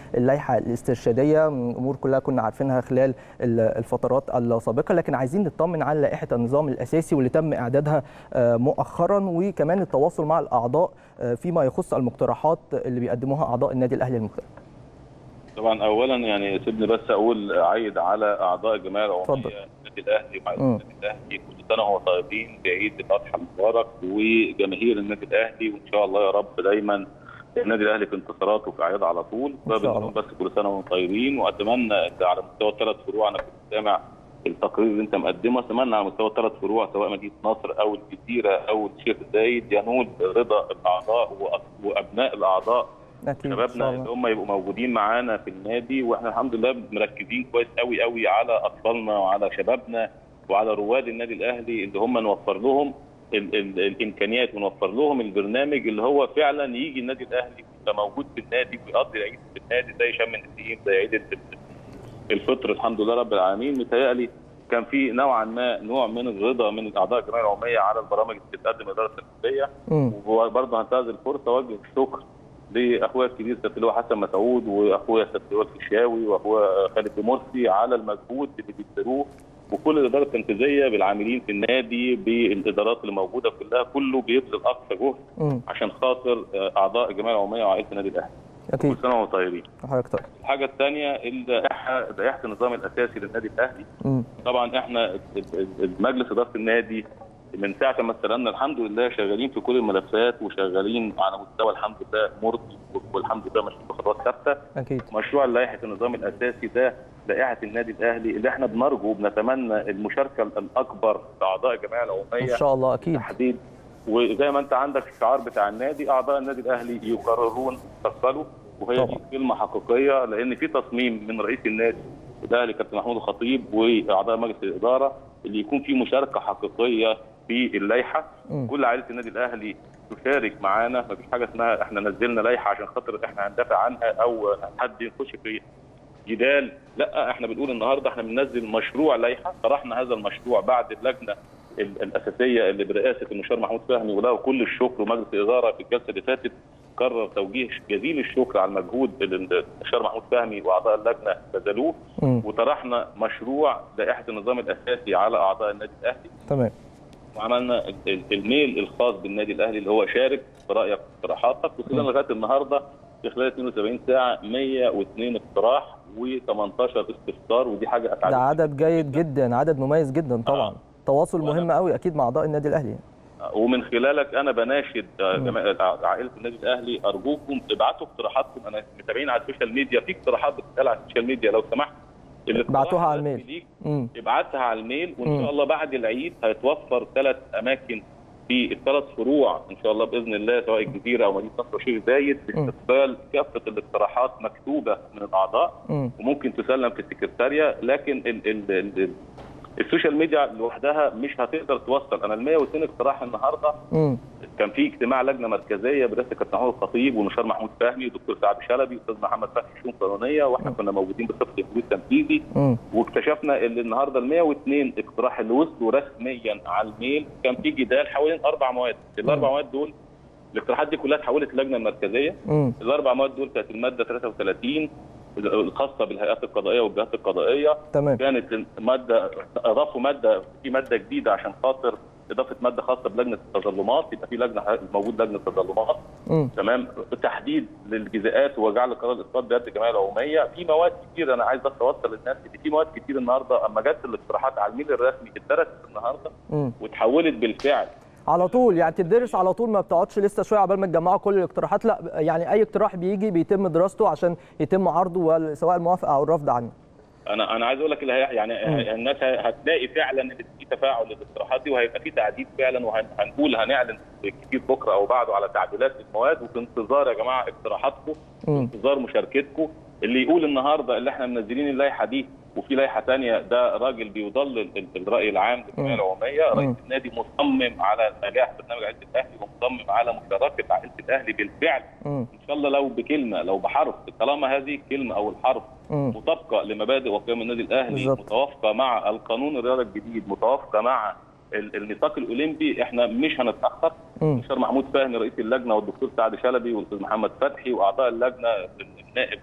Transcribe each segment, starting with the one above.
اللائحه الاسترشاديه امور كلها كنا عارفينها خلال الفترات السابقه لكن عايزين نطمن على لائحه النظام الاساسي واللي تم اعدادها مؤخرا وكمان التواصل مع الاعضاء فيما يخص المقترحات اللي بيقدموها اعضاء النادي الاهلي المختلف طبعا اولا يعني سيبني بس اقول اعيد على اعضاء الجمعيه العموميه النادي الاهلي مع النادي الاهلي كل سنه وهم طيبين بعيد الاضحى المبارك وجماهير النادي الاهلي وان شاء الله يا رب دايما النادي الاهلي في انتصاراته في اعياد على طول بس كل سنه وهم طيبين واتمنى على مستوى الثلاث فروع انا كنت سامع التقرير اللي انت مقدمه اتمنى على مستوى الثلاث فروع سواء مدينه نصر او الجزيره او الشيخ زايد ينول رضا الاعضاء وابناء الاعضاء شبابنا اللي هم يبقوا موجودين معانا في النادي واحنا الحمد لله مركزين كويس قوي قوي على اطفالنا وعلى شبابنا وعلى رواد النادي الاهلي اللي هم نوفر لهم ال ال الامكانيات ونوفر لهم البرنامج اللي هو فعلا يجي النادي الاهلي يبقى موجود في النادي ويقضي العيد في النادي زي شم النسيم زي عيد الفطر الحمد لله رب العالمين متهيألي كان في نوعا ما نوع من الرضا من اعضاء الجمعيه العموميه على البرامج اللي بتقدم الاداره التنفيذيه وبرضه هنتهز الفرصه اوجه الشكر لاخويا الكبير سياده اللواء حسن مسعود واخويا سياده اللواء الفيشاوي واخويا خالد مرسي على المجهود اللي بيبذلوه وكل الاداره التنفيذيه بالعاملين في النادي بالادارات اللي موجوده كلها كله بيبذل اقصى جهد عشان خاطر اعضاء الجمعيه العموميه وعائله النادي الاهلي. اكيد كل سنه وانتم طيبين. حضرتك طيب. الحاجه الثانيه اللائحه لائحه النظام الاساسي للنادي الاهلي. م. طبعا احنا مجلس اداره النادي من ساعه ما استلمنا الحمد لله شغالين في كل الملفات وشغالين على مستوى الحمد لله مرضي والحمد لله ماشيين بخطوات ثابته. اكيد. مشروع لائحه النظام الاساسي ده لائحه النادي الاهلي اللي احنا بنرجو وبنتمنى المشاركه الاكبر لاعضاء الجمعيه العموميه ان شاء الله اكيد تحديد وزي ما انت عندك الشعار بتاع النادي اعضاء النادي الاهلي يقررون يفصلوا وهي دي كلمه حقيقيه لان في تصميم من رئيس النادي الاهلي كابتن محمود الخطيب واعضاء مجلس الاداره اللي يكون في مشاركه حقيقيه في اللائحه كل عائله النادي الاهلي تشارك معانا مفيش حاجه اسمها احنا نزلنا لائحه عشان خاطر احنا هندافع عنها او حد يخش في جدال لا احنا بنقول النهارده احنا بننزل مشروع لائحه طرحنا هذا المشروع بعد اللجنه الاساسيه اللي برئاسه المستشار محمود فهمي وله كل الشكر ومجلس الاداره في الجلسه اللي فاتت قرر توجيه جزيل الشكر على المجهود اللي المستشار محمود فهمي واعضاء اللجنه بذلوه وطرحنا مشروع لائحه النظام الاساسي على اعضاء النادي الاهلي تمام وعملنا الميل الخاص بالنادي الاهلي اللي هو شارك برايك اقتراحاتك وصلنا لغايه النهارده في خلال 72 ساعه 102 اقتراح و18 استفسار ودي حاجه اسعدتني ده عدد جيد جدا عدد مميز جدا طبعا آه. تواصل مهم قوي اكيد مع اعضاء النادي الاهلي ومن خلالك انا بناشد عائله النادي الاهلي ارجوكم ابعتوا اقتراحاتكم انا متابعين على السوشيال ميديا في اقتراحات بتتقال على السوشيال ميديا لو سمحت ابعتوها على الميل ابعتها على الميل وان شاء الله بعد العيد هيتوفر ثلاث اماكن في الثلاث فروع ان شاء الله باذن الله سواء الجزيره او مدينه نصر وشيخ زايد لاستقبال كافه الاقتراحات مكتوبه من الاعضاء م. وممكن تسلم في السكرتاريه لكن ال ال ال السوشيال ميديا لوحدها مش هتقدر توصل انا ال 102 اقتراح النهارده م. كان في اجتماع لجنه مركزيه برئاسه كابتن محمود الخطيب والمستشار محمود فهمي والدكتور سعد شلبي والاستاذ محمد فتحي الشؤون القانونيه واحنا كنا موجودين بصفه المدير التنفيذي واكتشفنا ان النهارده ال 102 اقتراح اللي وصلوا رسميا على الميل كان في جدال حوالين اربع مواد الاربع مواد دول الاقتراحات دي كلها اتحولت للجنه المركزيه الاربع مواد دول كانت الماده 33 الخاصه بالهيئات القضائيه والجهات القضائيه تمام كانت ماده اضافوا ماده في ماده جديده عشان خاطر اضافه ماده خاصه بلجنه التظلمات يبقى في لجنه موجود لجنه تظلمات تمام تحديد للجزاءات وجعل قرار الاسقاط بيد الجمعيه العموميه في مواد كتير انا عايز بس اوصل للناس ان في مواد كتير النهارده اما جت الاقتراحات على الميل الرسمي اتدرست النهارده م. وتحولت بالفعل على طول يعني تدرس على طول ما بتقعدش لسه شويه عبال ما تجمعوا كل الاقتراحات لا يعني اي اقتراح بيجي بيتم دراسته عشان يتم عرضه سواء الموافقه او الرفض عنه انا انا عايز اقول لك يعني م. الناس هتلاقي فعلا ان في تفاعل للاقتراحات دي وهيبقى في تعديل فعلا وهنقول هنعلن كتير بكره او بعده على تعديلات المواد وفي انتظار يا جماعه اقتراحاتكم في انتظار مشاركتكم اللي يقول النهارده اللي احنا منزلين اللائحه دي وفي لائحه ثانيه ده راجل بيضلل الراي العام للجمعيه العموميه رئيس النادي مصمم على نجاح برنامج عائله الاهلي ومصمم على مشاركه عائله الاهلي بالفعل م. ان شاء الله لو بكلمه لو بحرف طالما هذه الكلمه او الحرف م. مطابقه لمبادئ وقيم النادي الاهلي بالزبط. متوافقه مع القانون الرياضي الجديد متوافقه مع الميثاق الاولمبي احنا مش هنتاخر المستشار محمود فهمي رئيس اللجنه والدكتور سعد شلبي والاستاذ محمد فتحي واعضاء اللجنه النائب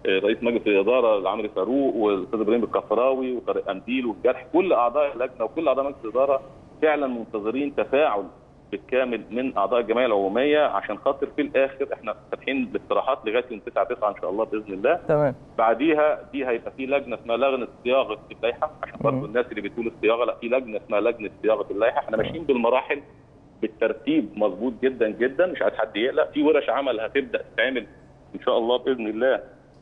رئيس مجلس الاداره عمرو فاروق والاستاذ ابراهيم الكفراوي وطارق قنديل والجرح كل اعضاء اللجنه وكل اعضاء مجلس الاداره فعلا منتظرين تفاعل بالكامل من اعضاء الجمعيه العموميه عشان خاطر في الاخر احنا فاتحين الاقتراحات لغايه يوم 9 9 ان شاء الله باذن الله تمام بعديها دي هيبقى في لجنه اسمها لجنه صياغه اللائحه عشان برضه الناس اللي بتقول الصياغه لا في لجنه اسمها لجنه صياغه اللائحه احنا ماشيين بالمراحل بالترتيب مظبوط جدا جدا مش عايز حد يقلق في ورش عمل هتبدا تتعمل ان شاء الله باذن الله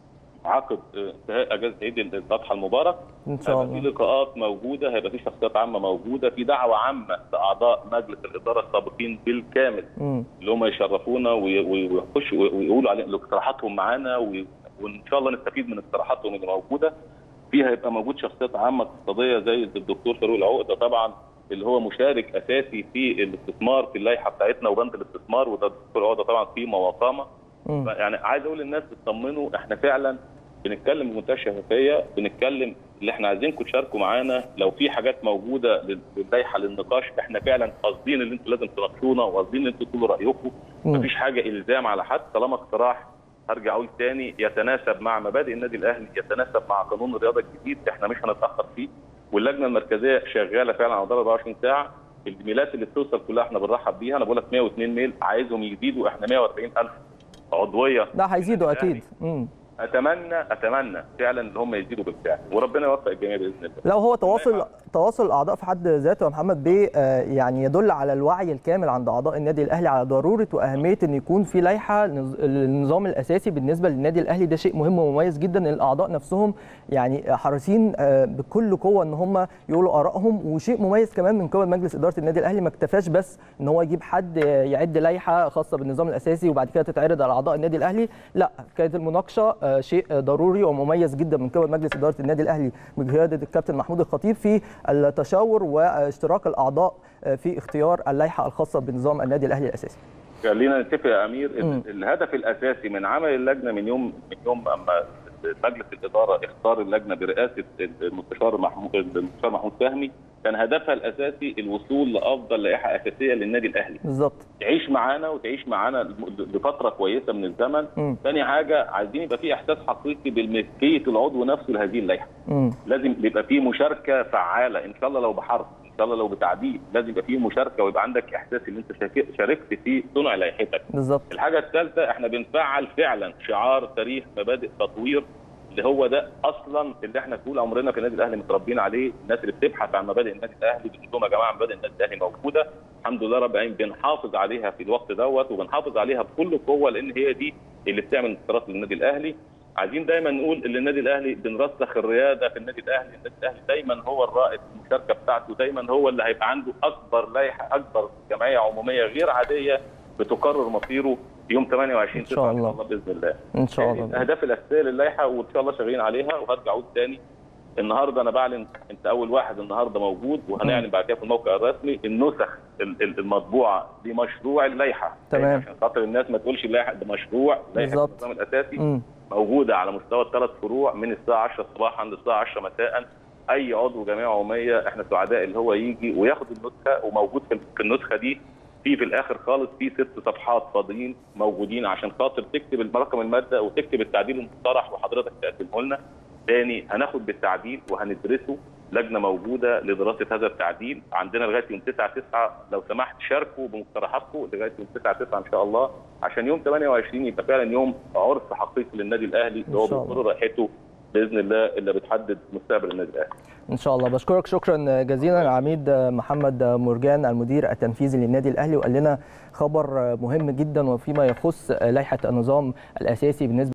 عقد انتهاء اجازه عيد الاضحى المبارك ان شاء هيبقى في الله لقاءات موجوده هيبقى في شخصيات عامه موجوده في دعوه عامه لاعضاء مجلس الاداره السابقين بالكامل مم. اللي هم يشرفونا وي- وي- ويخشوا ويقولوا على اقتراحاتهم معانا وي- وان شاء الله نستفيد من اقتراحاتهم اللي موجوده فيها هيبقى موجود شخصيات عامه اقتصاديه زي الدكتور فاروق العقده طبعا اللي هو مشارك اساسي في الاستثمار في اللائحه بتاعتنا وبند الاستثمار وده الدكتور العقده طبعا قيمه وقامه مم. يعني عايز اقول للناس تطمنوا احنا فعلا بنتكلم بمنتهى الشفافيه بنتكلم اللي احنا عايزينكم تشاركوا معانا لو في حاجات موجوده لل- للائحه للنقاش احنا فعلا قاصدين ان انتوا لازم تناقشونا وقاصدين ان انتوا تقولوا رايكم مم. مفيش حاجه الزام على حد طالما اقتراح هرجع اقول تاني يتناسب مع مبادئ النادي الاهلي يتناسب مع قانون الرياضه الجديد احنا مش هنتاخر فيه واللجنه المركزيه شغاله فعلا على مدار 24 ساعه الميلات اللي بتوصل كلها احنا بنرحب بيها انا بقول لك 102 ميل عايزهم يزيدوا احنا 140000 عضويه لا هيزيدوا اكيد مم. اتمنى اتمنى فعلا ان هم يزيدوا بالفعل وربنا يوفق الجميع باذن الله لو هو تواصل تواصل الاعضاء في حد ذاته يا محمد بيه آه، يعني يدل على الوعي الكامل عند اعضاء النادي الاهلي على ضروره واهميه ان يكون في لائحه للنظ- للنظام الاساسي بالنسبه للنادي الاهلي ده شيء مهم ومميز جدا ان الاعضاء نفسهم يعني حريصين آه، بكل قوه ان هم يقولوا ارائهم وشيء مميز كمان من قبل مجلس اداره النادي الاهلي ما اكتفاش بس ان هو يجيب حد يعد لائحه خاصه بالنظام الاساسي وبعد كده تتعرض على اعضاء النادي الاهلي لا كانت المناقشه آه، شيء ضروري ومميز جدا من قبل مجلس اداره النادي الاهلي بقياده الكابتن محمود الخطيب في التشاور واشتراك الاعضاء آه، في اختيار اللائحه الخاصه بنظام النادي الاهلي الاساسي خلينا نتفق يا امير مم. ان الهدف الاساسي من عمل اللجنه من يوم من يوم اما مجلس الاداره اختار اللجنه برئاسه المستشار محمود المستشار محمود فهمي كان هدفها الاساسي الوصول لافضل لائحه اساسيه للنادي الاهلي بالظبط تعيش معانا وتعيش معانا لفتره كويسه من الزمن مم. ثاني حاجه عايزين يبقى في احساس حقيقي بالملكيه العضو نفسه لهذه اللائحه مم. لازم يبقى في مشاركه فعاله ان شاء الله لو بحرف ان شاء الله لو بتعديل لازم يبقى في مشاركه ويبقى عندك احساس ان انت شاك- شاركت في صنع لائحتك بالظبط الحاجه الثالثه احنا بنفعل فعلا شعار تاريخ مبادئ تطوير اللي هو ده اصلا اللي احنا طول عمرنا في النادي الاهلي متربيين عليه الناس اللي بتبحث عن مبادئ النادي الاهلي بتقول لهم يا جماعه مبادئ النادي الاهلي موجوده الحمد لله رب العالمين بنحافظ عليها في الوقت دوت وبنحافظ عليها بكل قوه لان هي دي اللي بتعمل انتصارات للنادي الاهلي عايزين دايما نقول ان النادي الاهلي بنرسخ الرياده في النادي الاهلي، النادي الاهلي دايما هو الرائد في المشاركه بتاعته، دايما هو اللي هيبقى عنده اكبر لائحه اكبر جمعيه عموميه غير عاديه بتقرر مصيره يوم 28 إن شاء الله. باذن الله. ان شاء يعني الله الاهداف الاساسيه للائحه وان شاء الله شغالين عليها وهرجع اقول تاني النهارده انا بعلن انت اول واحد النهارده موجود وهنعلن بعد كده في الموقع الرسمي النسخ ال- ال- المطبوعه لمشروع اللائحه تمام. يعني عشان خاطر الناس ما تقولش اللائحه ده مشروع لائحه بالظبط. النظام الاساسي مم. موجوده على مستوى الثلاث فروع من الساعه 10 صباحا للساعه 10 مساء اي عضو جمعيه عموميه احنا سعداء اللي هو يجي وياخد النسخه وموجود في في النسخه دي في في الاخر خالص في ست صفحات فاضيين موجودين عشان خاطر تكتب رقم الماده وتكتب التعديل المقترح وحضرتك تقدمه لنا تاني هناخد بالتعديل وهندرسه لجنه موجوده لدراسه هذا التعديل عندنا لغايه يوم 9 9 لو سمحت شاركوا بمقترحاتكم لغايه يوم 9 9 ان شاء الله عشان يوم 28 يبقى فعلا يوم عرس حقيقي للنادي الاهلي اللي هو إن شاء الله. بيقر رايحته باذن الله اللي بتحدد مستقبل النادي الاهلي ان شاء الله بشكرك شكرا جزيلا العميد محمد مرجان المدير التنفيذي للنادي الاهلي وقال لنا خبر مهم جدا وفيما يخص لائحه النظام الاساسي بالنسبه